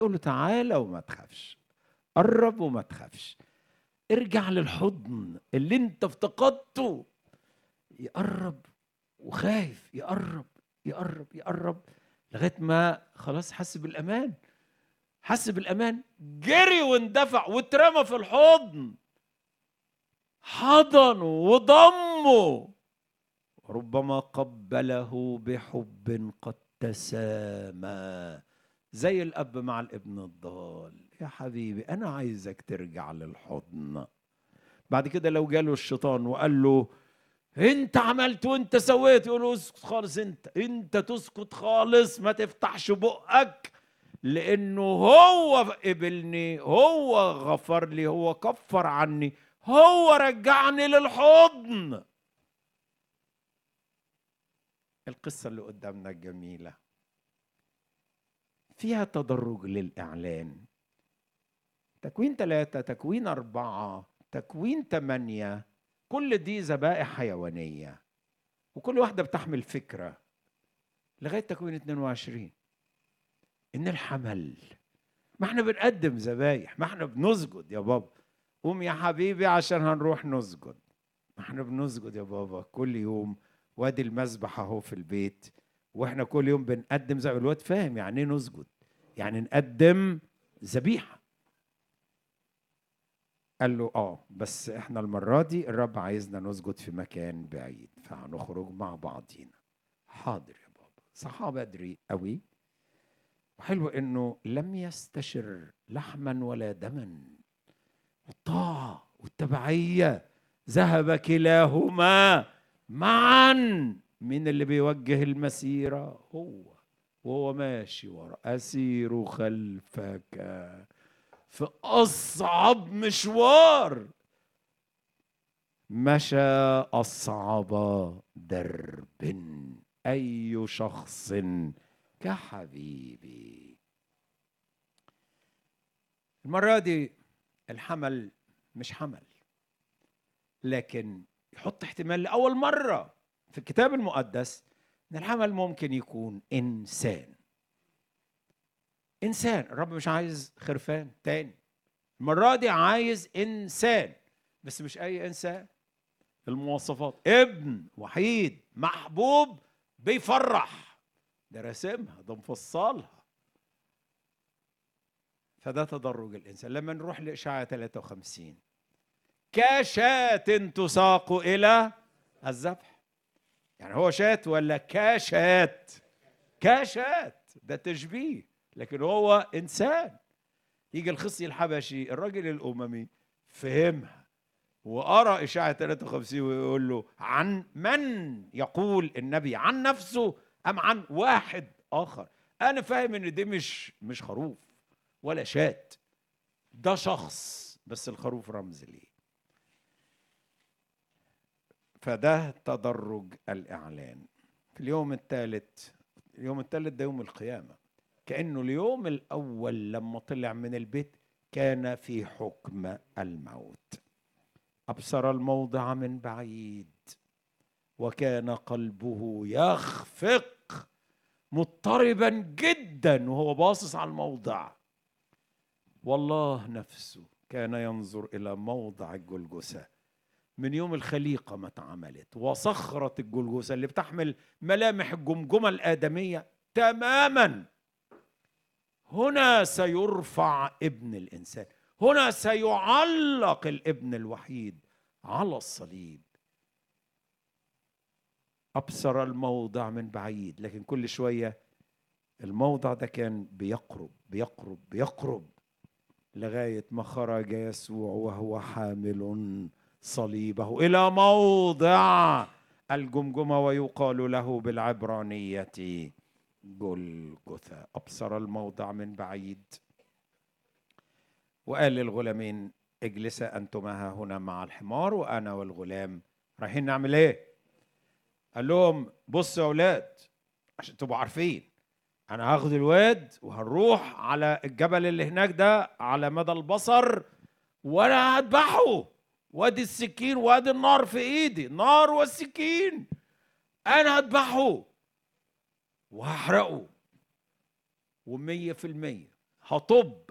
قول له تعالى وما تخافش قرب وما تخافش ارجع للحضن اللي انت افتقدته يقرب وخايف يقرب يقرب يقرب لغايه ما خلاص حس بالامان حس بالامان جري واندفع واترمى في الحضن حضنه وضمه ربما قبله بحب قد تسامى زي الاب مع الابن الضال يا حبيبي انا عايزك ترجع للحضن بعد كده لو جاله الشيطان وقال له انت عملت وانت سويت يقول له اسكت خالص انت انت تسكت خالص ما تفتحش بقك لانه هو قبلني هو غفر لي هو كفر عني هو رجعني للحضن القصة اللي قدامنا الجميلة فيها تدرج للإعلان تكوين ثلاثة تكوين أربعة تكوين ثمانية كل دي ذبائح حيوانية وكل واحدة بتحمل فكرة لغاية تكوين 22 إن الحمل ما احنا بنقدم ذبايح ما احنا بنسجد يا بابا قوم يا حبيبي عشان هنروح نسجد ما احنا بنسجد يا بابا كل يوم وادي المذبح اهو في البيت واحنا كل يوم بنقدم زي الواد فاهم يعني ايه نسجد يعني نقدم ذبيحه قال له اه بس احنا المره دي الرب عايزنا نسجد في مكان بعيد فهنخرج مع بعضينا حاضر يا بابا صحى بدري قوي وحلو انه لم يستشر لحما ولا دما الطاعه والتبعيه ذهب كلاهما معا من اللي بيوجه المسيره هو وهو ماشي ورا اسير خلفك في اصعب مشوار مشى اصعب درب اي شخص كحبيبي المره دي الحمل مش حمل لكن يحط احتمال لاول مره في الكتاب المقدس ان الحمل ممكن يكون انسان انسان الرب مش عايز خرفان تاني المره دي عايز انسان بس مش اي انسان المواصفات ابن وحيد محبوب بيفرح ده راسمها ده مفصلها فده تدرج الانسان لما نروح لاشعياء 53 كشاة تساق الى الذبح يعني هو شات ولا كاشات كاشات ده تشبيه لكن هو انسان يجي الخصي الحبشي الراجل الاممي فهمها وقرا اشاعه 53 ويقول له عن من يقول النبي عن نفسه ام عن واحد اخر انا فاهم ان دي مش مش خروف ولا شات ده شخص بس الخروف رمز ليه فده تدرج الاعلان في اليوم الثالث اليوم الثالث ده يوم القيامه كانه اليوم الاول لما طلع من البيت كان في حكم الموت ابصر الموضع من بعيد وكان قلبه يخفق مضطربا جدا وهو باصص على الموضع والله نفسه كان ينظر الى موضع الجلجسه من يوم الخليقه ما اتعملت وصخره الجلجسه اللي بتحمل ملامح الجمجمه الادميه تماما هنا سيرفع ابن الانسان هنا سيعلق الابن الوحيد على الصليب ابصر الموضع من بعيد لكن كل شويه الموضع ده كان بيقرب بيقرب بيقرب لغايه ما خرج يسوع وهو حامل صليبه الى موضع الجمجمه ويقال له بالعبرانيه جلجثة أبصر الموضع من بعيد وقال للغلامين اجلسا أنتما هنا مع الحمار وأنا والغلام رايحين نعمل إيه؟ قال لهم بصوا يا أولاد عشان تبقوا عارفين أنا هاخد الواد وهنروح على الجبل اللي هناك ده على مدى البصر وأنا هذبحه وادي السكين وادي النار في إيدي نار والسكين أنا هذبحه وهحرقه ومية في المية هطب